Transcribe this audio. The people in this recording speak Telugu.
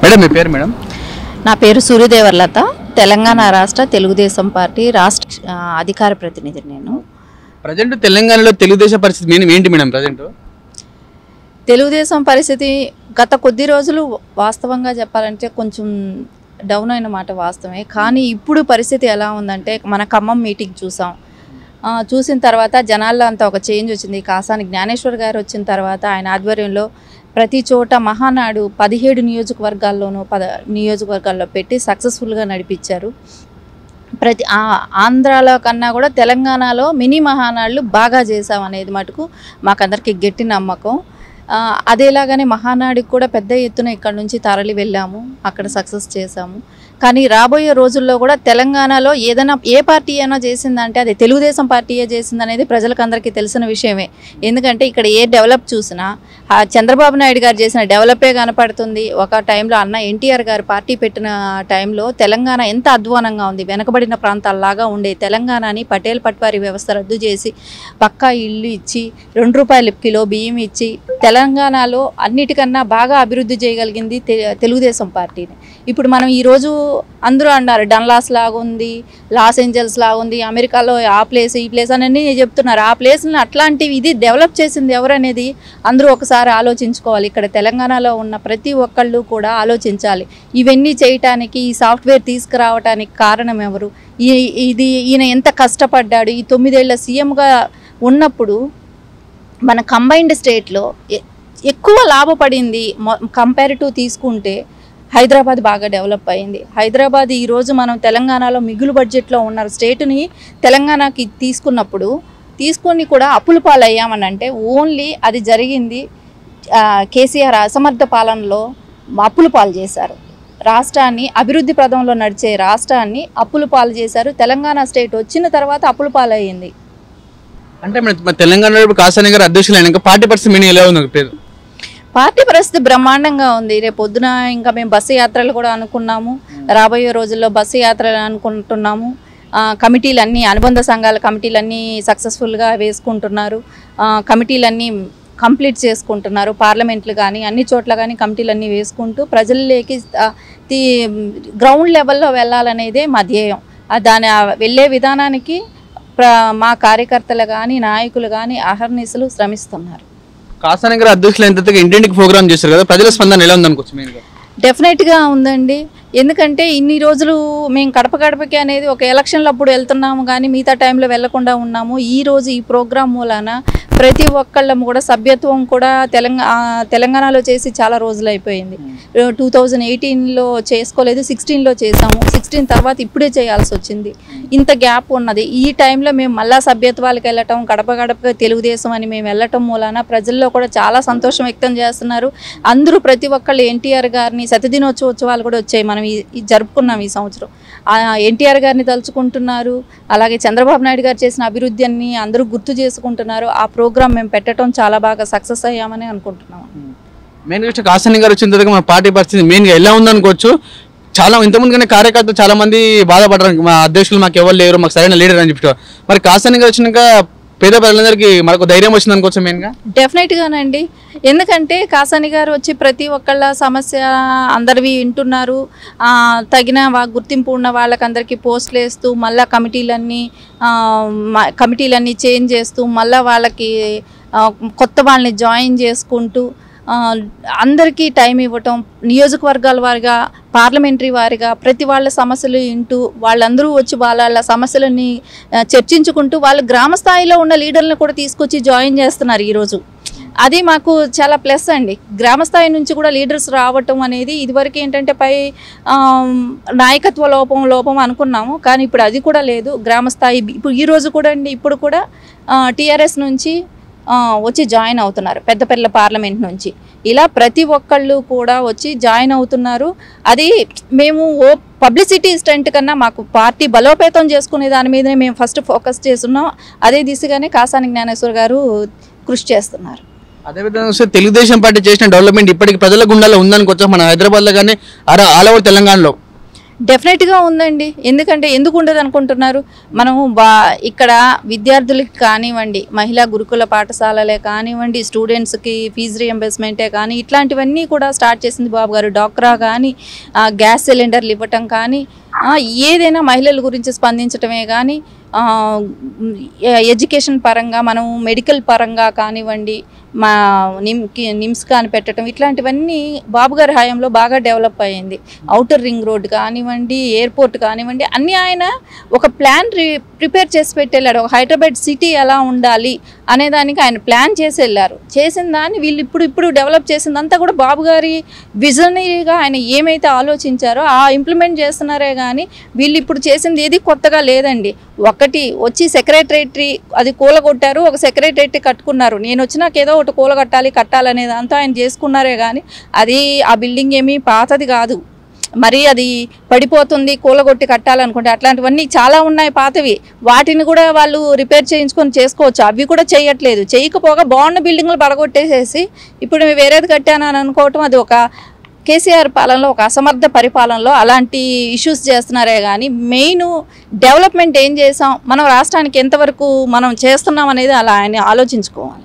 మేడం మీ పేరు మేడం నా పేరు సూర్యదేవర్లత తెలంగాణ రాష్ట్ర తెలుగుదేశం పార్టీ రాష్ట్ర ఆ, అధికార ప్రతినిధి నేను ప్రజెంట్ తెలంగాణలో తెలుగుదేశం పరిస్థితి మెయిన్ ఏంటి మేడం ప్రజెంట్ తెలుగుదేశం పరిస్థితి గత కొద్ది రోజులు వాస్తవంగా చెప్పాలంటే కొంచెం డౌన్ అయిన మాట వాస్తవమే కానీ ఇప్పుడు పరిస్థితి ఎలా ఉందంటే మన ఖమ్మం మీటింగ్ చూసాం ఆ, చూసిన తర్వాత జనాల్లో అంతా ఒక చేంజ్ వచ్చింది కాసాని జ్ఞానేశ్వర్ గారు వచ్చిన తర్వాత ఆయన ఆధ్వర్యంలో ప్రతి చోట మహానాడు పదిహేడు నియోజకవర్గాల్లోనూ పద నియోజకవర్గాల్లో పెట్టి సక్సెస్ఫుల్గా నడిపించారు ప్రతి ఆ- ఆంధ్రాలో కన్నా కూడా తెలంగాణలో మినీ మహానాళ్ళు బాగా చేసాం అనేది మటుకు మాకందరికి గట్టి నమ్మకం ఆ, అదేలాగానే మహానాడికి కూడా పెద్ద ఎత్తున ఇక్కడ నుంచి తరలి వెళ్ళాము అక్కడ సక్సెస్ చేశాము కానీ రాబోయే రోజుల్లో కూడా తెలంగాణలో ఏదైనా ఏ పార్టీ అయినా చేసిందంటే అది తెలుగుదేశం పార్టీయే చేసిందనేది ప్రజలకు అందరికీ తెలిసిన విషయమే ఎందుకంటే ఇక్కడ ఏ డెవలప్ చూసినా ఆ చంద్రబాబు నాయుడు గారు చేసిన డెవలపే కనపడుతుంది ఒక టైంలో అన్న ఎన్టీఆర్ గారు పార్టీ పెట్టిన టైంలో తెలంగాణ ఎంత అధ్వానంగా ఉంది వెనకబడిన ప్రాంతాల్లాగా ఉండే తెలంగాణని పటేల్ పట్వారీ వ్యవస్థ రద్దు చేసి పక్కా ఇల్లు ఇచ్చి రెండు రూపాయల కిలో బియ్యం ఇచ్చి తెలంగాణలో అన్నిటికన్నా బాగా అభివృద్ధి చేయగలిగింది తె- తెలుగుదేశం పార్టీని ఇప్పుడు మనం ఈరోజు అందరూ అన్నారు డన్లాస్ లాగా ఉంది లాస్ ఏంజల్స్ లాగా ఉంది అమెరికాలో ఆ ప్లేస్ ఈ ప్లేస్ అని అన్నీ చెప్తున్నారు ఆ ప్లేస్ని అట్లాంటివి ఇది డెవలప్ చేసింది ఎవరనేది అందరూ ఒకసారి ఆలోచించుకోవాలి ఇక్కడ తెలంగాణలో ఉన్న ప్రతి ఒక్కళ్ళు కూడా ఆలోచించాలి ఇవన్నీ చేయటానికి ఈ సాఫ్ట్వేర్ తీసుకురావటానికి కారణం ఎవరు ఈ ఇది ఈయన ఎంత కష్టపడ్డాడు ఈ తొమ్మిదేళ్ల సీఎంగా ఉన్నప్పుడు మన కంబైన్డ్ స్టేట్లో ఎ- ఎక్కువ లాభపడింది కంపేర్ టు తీసుకుంటే హైదరాబాద్ బాగా డెవలప్ అయింది హైదరాబాద్ ఈరోజు మనం తెలంగాణలో మిగులు బడ్జెట్లో ఉన్న స్టేటుని తెలంగాణకి తీసుకున్నప్పుడు తీసుకొని కూడా అప్పుల పాలయ్యామని అంటే ఓన్లీ అది జరిగింది ఆ, కేసీఆర్ అసమర్థ పాలనలో అప్పుల పాలు చేశారు రాష్ట్రాన్ని అభివృద్ధి పదంలో నడిచే రాష్ట్రాన్ని అప్పుల పాలు చేశారు తెలంగాణ స్టేట్ వచ్చిన తర్వాత అప్పుల పాలయ్యింది అంటే మన మన తెలంగాణలో ఇప్పుడు కాసాని గారు అధ్యక్షులు అయినాక పార్టీ పరిస్థితి మెయిన్ ఎలా ఉంది పేరు పార్టీ పరిస్థితి బ్రహ్మాండంగా ఉంది రేపు పొద్దున ఇంకా మేము బస్సు యాత్రలు కూడా అనుకున్నాము రాబోయే రోజుల్లో బస్సు యాత్రలు అనుకుంటున్నాము ఆ, కమిటీలన్నీ అనుబంధ సంఘాల కమిటీలన్నీ సక్సెస్ఫుల్గా వేసుకుంటున్నారు ఆ, కమిటీలన్నీ కంప్లీట్ చేసుకుంటున్నారు పార్లమెంట్లు కానీ అన్ని చోట్ల కానీ కమిటీలన్నీ వేసుకుంటూ ప్రజల్లోకి ఆ, తి గ్రౌండ్ లెవెల్లో వెళ్ళాలనేదే మా ధ్యేయం ఆ దాని ఆ వెళ్ళే విధానానికి ప్ర మా కార్యకర్తలు కానీ నాయకులు కానీ అహర్నిశలు శ్రమిస్తున్నారు కాసాని గారు అధ్యక్షులు అయిన తర్వాత ఇంటింటికి ప్రోగ్రామ్ చేశారు కదా ప్రజల స్పందన ఎలా ఉంది అనుకోవచ్చు మెయిన్గా డెఫినెట్గా ఉందండి ఎందుకంటే ఇన్ని రోజులు మేము గడప గడపకి అనేది ఒక ఎలక్షన్లు అప్పుడు వెళ్తున్నాము కానీ మిగతా టైంలో వెళ్లకుండా ఉన్నాము ఈ రోజు ఈ ప్రోగ్రాం మూలాన ప్రతి ఒక్కళ్ళం కూడా సభ్యత్వం కూడా తెలంగాణ తెలంగాణలో చేసి చాలా రోజులు అయిపోయింది టూ థౌజండ్ ఎయిటీన్లో చేసుకోలేదు సిక్స్టీన్లో చేసాము సిక్స్టీన్ తర్వాత ఇప్పుడే చేయాల్సి వచ్చింది ఇంత గ్యాప్ ఉన్నది ఈ టైంలో మేము మళ్ళా సభ్యత్వాలకు వెళ్ళటం గడప గడప తెలుగుదేశం అని మేము వెళ్ళటం మూలాన ప్రజల్లో కూడా చాలా సంతోషం వ్యక్తం చేస్తున్నారు అందరూ ప్రతి ఒక్కళ్ళు ఎన్టీఆర్ గారిని శతదినోత్సవాలు కూడా వచ్చాయి మనం ఈ ఈ జరుపుకున్నాం ఈ సంవత్సరం ఆ ఎన్టీఆర్ గారిని తలుచుకుంటున్నారు అలాగే చంద్రబాబు నాయుడు గారు చేసిన అభివృద్ధి అన్ని అందరూ గుర్తు చేసుకుంటున్నారు ఆ ప్రోగ్రాం మేము పెట్టడం చాలా బాగా సక్సెస్ అయ్యామని అనుకుంటున్నాం మెయిన్గా వచ్చి కాసాని గారు వచ్చిన తర్వాత మన పార్టీ పరిస్థితి మెయిన్గా ఎలా ఉంది అనుకోవచ్చు చాలా ఇంతకుముందు కానీ కార్యకర్తలు చాలా మంది బాధపడరు మా అధ్యక్షులు మాకు ఎవరు లేరు మాకు సరైన లీడర్ అని చెప్పి మరి కాసాని గారు వచ్చినాక పేద ప్రజలందరికీ మనకు ధైర్యం వచ్చింది అనుకోవచ్చు మెయిన్గా డెఫినెట్గానండి ఎందుకంటే కాసాని గారు వచ్చి ప్రతి ఒక్కళ్ళ సమస్య అందరివి వింటున్నారు ఆ, తగిన వా- గుర్తింపు ఉన్న వాళ్ళకందరికీ పోస్టులు వేస్తూ మళ్ళా కమిటీలన్నీ ఆ, మ- కమిటీలన్నీ చేంజ్ చేస్తూ మళ్ళా వాళ్ళకి ఆ, కొత్త వాళ్ళని జాయిన్ చేసుకుంటూ ఆ, అందరికీ టైం ఇవ్వటం నియోజకవర్గాల వారిగా పార్లమెంటరీ వారిగా ప్రతి వాళ్ళ సమస్యలు వింటూ వాళ్ళందరూ వచ్చి వాళ్ళ వాళ్ళ సమస్యలని ఆ, చర్చించుకుంటూ వాళ్ళు గ్రామ స్థాయిలో ఉన్న లీడర్లను కూడా తీసుకొచ్చి జాయిన్ చేస్తున్నారు ఈరోజు అది మాకు చాలా ప్లస్ అండి గ్రామ స్థాయి నుంచి కూడా లీడర్స్ రావటం అనేది ఇదివరకు ఏంటంటే పై ఆమ్, నాయకత్వ లోపం లోపం అనుకున్నాము కానీ ఇప్పుడు అది కూడా లేదు గ్రామ స్థాయి ఇప్పుడు ఈ రోజు కూడా అండి ఇప్పుడు కూడా టీఆర్ఎస్ నుంచి ఆ, వచ్చి జాయిన్ అవుతున్నారు పెద్దపల్లి పార్లమెంట్ నుంచి ఇలా ప్రతి ఒక్కళ్ళు కూడా వచ్చి జాయిన్ అవుతున్నారు అది మేము ఓ పబ్లిసిటీ స్టంట్ కన్నా మాకు పార్టీ బలోపేతం చేసుకునే దాని మీదనే మేము ఫస్ట్ ఫోకస్ చేస్తున్నాం అదే దిశగానే కాసాని జ్ఞానేశ్వర్ గారు కృషి చేస్తున్నారు అదేవిధంగా చూస్తే తెలుగుదేశం పార్టీ చేసిన డెవలప్మెంట్ ఇప్పటికి ప్రజల గుండాలో ఉందనుకోవచ్చు మన హైదరాబాద్లో కానీ అలా ఆల్ ఓవర్ తెలంగాణలో డెఫినెట్గా ఉందండి ఎందుకంటే ఎందుకు ఉండదు అనుకుంటున్నారు మనం బా ఇక్కడ విద్యార్థులకి కానివ్వండి మహిళా గురుకుల పాఠశాలలే కానివ్వండి స్టూడెంట్స్కి ఫీజు రియంబర్స్మెంటే కానీ ఇట్లాంటివన్నీ కూడా స్టార్ట్ చేసింది బాబు గారు డాక్రా కానీ ఆ, గ్యాస్ సిలిండర్లు ఇవ్వటం కానీ ఆ, ఏదైనా మహిళల గురించి స్పందించటమే కానీ ఆ, ఎ- ఎడ్యుకేషన్ పరంగా మనం మెడికల్ పరంగా కానివ్వండి మా నిమ్కి నిమ్స్ కాని పెట్టడం ఇట్లాంటివన్నీ బాబు గారి హయాంలో బాగా డెవలప్ అయ్యింది అవుటర్ రింగ్ రోడ్ కానివ్వండి ఎయిర్పోర్ట్ కానివ్వండి అన్నీ ఆయన ఒక ప్లాన్ ప్రిపేర్ చేసి పెట్టి వెళ్ళాడు ఒక హైదరాబాద్ సిటీ ఎలా ఉండాలి అనే దానికి ఆయన ప్లాన్ చేసి వెళ్ళారు చేసిన దాన్ని వీళ్ళు ఇప్పుడు ఇప్పుడు డెవలప్ చేసిందంతా కూడా బాబు గారి విజనరీగా ఆయన ఏమైతే ఆలోచించారో ఆ ఇంప్లిమెంట్ చేస్తున్నారే కానీ వీళ్ళు ఇప్పుడు చేసింది ఏది కొత్తగా లేదండి ఒకటి వచ్చి సెక్రటరేటరీ అది కూలగొట్టారు ఒక సెక్రటరేటరీ కట్టుకున్నారు నేను వచ్చినాక ఏదో ఒకటి కూలగట్టాలి కట్టాలనేది అంతా ఆయన చేసుకున్నారే కానీ అది ఆ బిల్డింగ్ ఏమీ పాతది కాదు మరి అది పడిపోతుంది కూలగొట్టి కట్టాలనుకుంటే అట్లాంటివన్నీ చాలా ఉన్నాయి పాతవి వాటిని కూడా వాళ్ళు రిపేర్ చేయించుకొని చేసుకోవచ్చు అవి కూడా చేయట్లేదు చేయకపోగా బాగున్న బిల్డింగ్లు పడగొట్టేసేసి ఇప్పుడు నేను వేరేది కట్టాను అని అనుకోవటం అది ఒక కేసీఆర్ పాలనలో ఒక అసమర్థ పరిపాలనలో అలాంటి ఇష్యూస్ చేస్తున్నారే కానీ మెయిన్ డెవలప్మెంట్ ఏం చేసాం మనం రాష్ట్రానికి ఎంతవరకు మనం చేస్తున్నాం అనేది అలా ఆయన ఆలోచించుకోవాలి